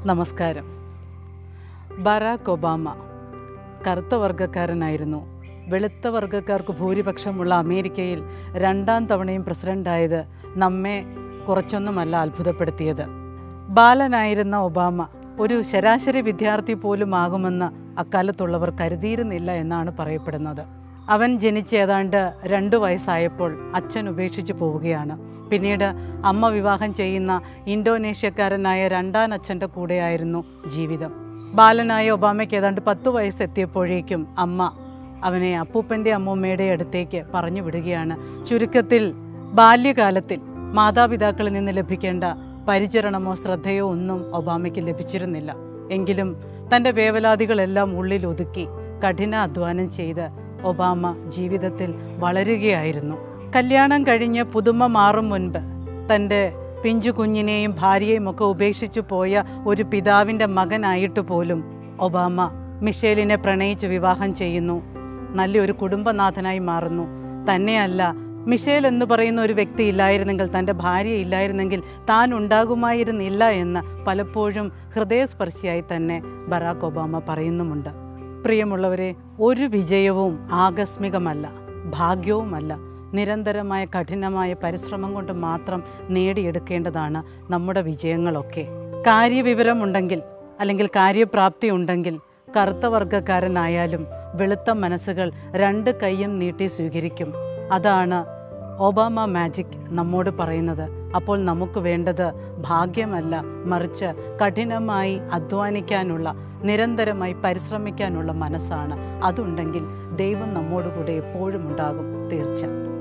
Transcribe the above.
നമസ്കാരം Barack Obama കറുത്ത വർഗ്ഗക്കാരനായിരുന്നു വെളുത്ത വർഗ്ഗക്കാർക്ക് ഭൂരിപക്ഷമുള്ള അമേരിക്കയിൽ രണ്ടാം തവണയും പ്രസിഡൻ്റായത് നമ്മെ കുറച്ചൊന്നുമല്ല അത്ഭുതപ്പെടുത്തിയത് ബാലനായിരുന്ന ഒബാമ ഒരു ശരാശരി വിദ്യാർത്ഥി പോലും ആകുമെന്ന് അക്കാലത്തുള്ളവർ കരുതിയിരുന്നില്ല എന്നാണ് പറയപ്പെടുന്നത് അവൻ ജനിച്ച് ഏതാണ്ട് രണ്ട് വയസ്സായപ്പോൾ അച്ഛൻ ഉപേക്ഷിച്ച് പോവുകയാണ് പിന്നീട് അമ്മ വിവാഹം ചെയ്യുന്ന ഇന്തോനേഷ്യക്കാരനായ രണ്ടാം അച്ഛൻ്റെ കൂടെയായിരുന്നു ജീവിതം ബാലനായ ഒബാമയ്ക്ക് ഏതാണ്ട് പത്ത് വയസ്സെത്തിയപ്പോഴേക്കും അമ്മ അവനെ അപ്പൂപ്പൻ്റെ അമ്മൂമ്മയുടെ അടുത്തേക്ക് പറഞ്ഞു വിടുകയാണ് ചുരുക്കത്തിൽ ബാല്യകാലത്തിൽ മാതാപിതാക്കളിൽ നിന്ന് ലഭിക്കേണ്ട പരിചരണമോ ശ്രദ്ധയോ ഒന്നും ഒബാമയ്ക്ക് ലഭിച്ചിരുന്നില്ല എങ്കിലും തൻ്റെ വേവലാതികളെല്ലാം ഉള്ളിൽ ഒതുക്കി കഠിന അധ്വാനം ചെയ്ത് ഒബാമ ജീവിതത്തിൽ വളരുകയായിരുന്നു കല്യാണം കഴിഞ്ഞ് പുതുമ മാറും മുൻപ് തൻ്റെ പിഞ്ചു കുഞ്ഞിനെയും ഭാര്യയും ഒക്കെ ഉപേക്ഷിച്ചു പോയ ഒരു പിതാവിൻ്റെ മകനായിട്ട് പോലും ഒബാമ മിഷേലിനെ പ്രണയിച്ച് വിവാഹം ചെയ്യുന്നു നല്ലൊരു കുടുംബനാഥനായി മാറുന്നു തന്നെയല്ല മിഷേൽ എന്ന് പറയുന്ന ഒരു വ്യക്തി ഇല്ലായിരുന്നെങ്കിൽ തൻ്റെ ഭാര്യ ഇല്ലായിരുന്നെങ്കിൽ താൻ ഉണ്ടാകുമായിരുന്നില്ല എന്ന് പലപ്പോഴും ഹൃദയസ്പർശിയായി തന്നെ ബറാക്ക് ഒബാമ പറയുന്നുമുണ്ട് പ്രിയമുള്ളവരെ ഒരു വിജയവും ആകസ്മികമല്ല ഭാഗ്യവുമല്ല നിരന്തരമായ കഠിനമായ പരിശ്രമം കൊണ്ട് മാത്രം നേടിയെടുക്കേണ്ടതാണ് നമ്മുടെ വിജയങ്ങളൊക്കെ കാര്യവിവരമുണ്ടെങ്കിൽ അല്ലെങ്കിൽ കാര്യപ്രാപ്തി ഉണ്ടെങ്കിൽ കറുത്ത വർഗ്ഗക്കാരനായാലും വെളുത്ത മനസ്സുകൾ രണ്ട് കൈയും നീട്ടി സ്വീകരിക്കും അതാണ് ഒബാമ മാജിക് നമ്മോട് പറയുന്നത് അപ്പോൾ നമുക്ക് വേണ്ടത് ഭാഗ്യമല്ല മറിച്ച് കഠിനമായി അധ്വാനിക്കാനുള്ള നിരന്തരമായി പരിശ്രമിക്കാനുള്ള മനസ്സാണ് അതുണ്ടെങ്കിൽ ദൈവം നമ്മോട് കൂടെ എപ്പോഴും ഉണ്ടാകും തീർച്ച